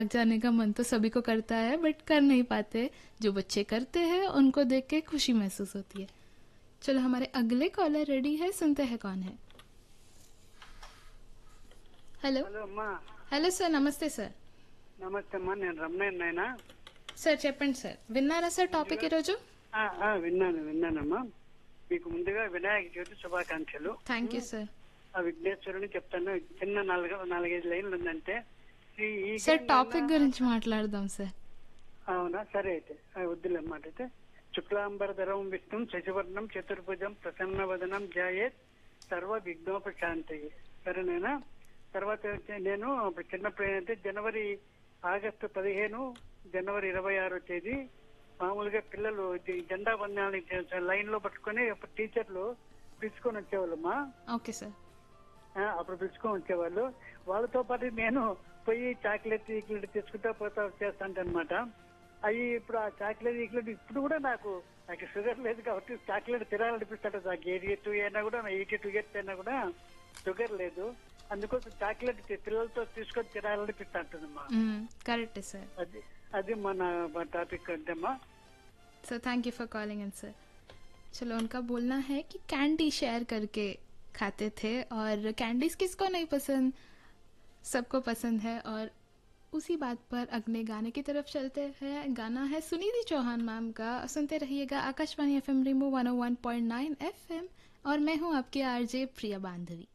जाने का मन तो सभी को करता है बट कर नहीं पाते जो बच्चे करते हैं उनको देख के खुशी महसूस होती है चलो हमारे अगले कॉलर रेडी है सुनते हैं कौन है हेलो హలో అమ్మా హలో సార్ నమస్తే సార్ నమస్తే అమ్మా నేను రమణయ్య నాయన సార్ చెప్పండి సార్ విన్నారా సార్ టాపిక్ ఈరోజు ఆ, ఆ, విన్నాను విన్నానమ్మా మీకు ముందుగా వినాయక చవితి శుభాకాంక్షలు థ్యాంక్ యూ సార్ ఆ విఘ్నేశ్వరుని చెప్తాను చిన్న నాలుగు నాలుగైదు లైన్లు ఉందంటే శ్రీ ఈగ సార్ టాపిక్ గురించి మాట్లాడదాం సార్ అవునా సరే అయితే ఆ, వద్దులేమాట అయితే శుక్లాంబరధరం విష్ణుం శశివర్ణం చతుర్భుజం ప్రసన్నవదనం జాయేత్ సర్వ విఘ్నోపశాంతి సరేనేనా తర్వాత వచ్చి నేను అప్పుడు చిన్నప్పుడు ఏంటంటే జనవరి ఆగస్టు పదిహేను జనవరి ఇరవై ఆరో తేదీ మామూలుగా పిల్లలు ఇది జెండా వందనాన్ని లైన్ లో పట్టుకొని అప్పుడు టీచర్లు పిలుచుకొని వచ్చేవాళ్ళమ్మా ఓకే సార్ ఆ, అప్పుడు పిలుచుకొని వచ్చేవాళ్ళు వాళ్ళతో పాటు నేను పోయి చాక్లెట్ ఈక్లెట్ తెచ్చుకుంటా పోతా చేస్తాంట అనమాట అవి ఇప్పుడు ఆ చాక్లెట్ ఈక్లెట్ ఇప్పుడు కూడా నాకు నాకు షుగర్ లేదు కాబట్టి చాక్లెట్ తినాలనిపిస్తాడు నాకు ఎయిటీ టూ అయినా కూడా ఎయిటీ టూ ఇయర్స్ అయినా కూడా షుగర్ లేదు అందుకోసం చాక్లెట్ పిల్లలతో తీసుకొని తినాలనిపిస్తా ఉంటుందమ్మా కరెక్ట్ సార్ అది అది మన టాపిక్ అంటేమ్మా sir thank you for calling in sir चलो उनका बोलना है कि कैंडी शेयर करके खाते थे और कैंडीज किसको नहीं पसंद सबको पसंद है और उसी बात पर अगले गाने की तरफ चलते हैं गाना है सुनिधि चौहान मैम का सुनते रहिएगा आकाशवाणी एफ एम रिमो one one point nine F M और मैं हूँ आपकी आरजे प्रिया बांधवी